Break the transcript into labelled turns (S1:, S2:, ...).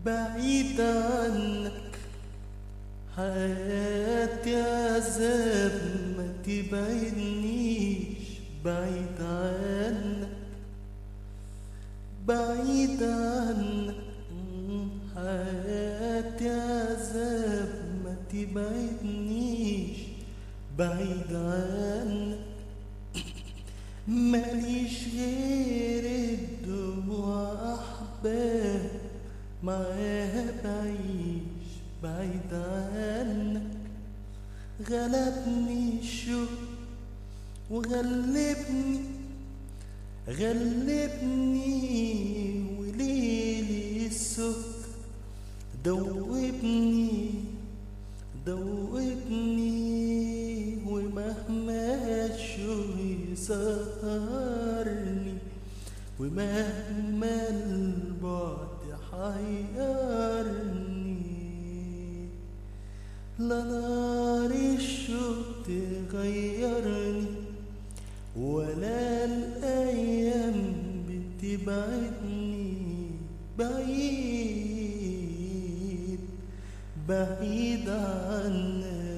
S1: بعيد عنك حياتي عذاب ما تبعدنيش بعيد عنك بعيد عنك حياتي عذاب ما تبعدنيش بعيد عنك ماليش غير الدموع أحباب معاها بعيش بعيد عنك غلبني الشوق وغلبني غلبني وليلي السكر دوبني دوبني ومهما الشوق يسهرني ومهما البعد حيرني لا نار الشوق تغيرني ولا الأيام بتبعدني بعيد بعيد عنك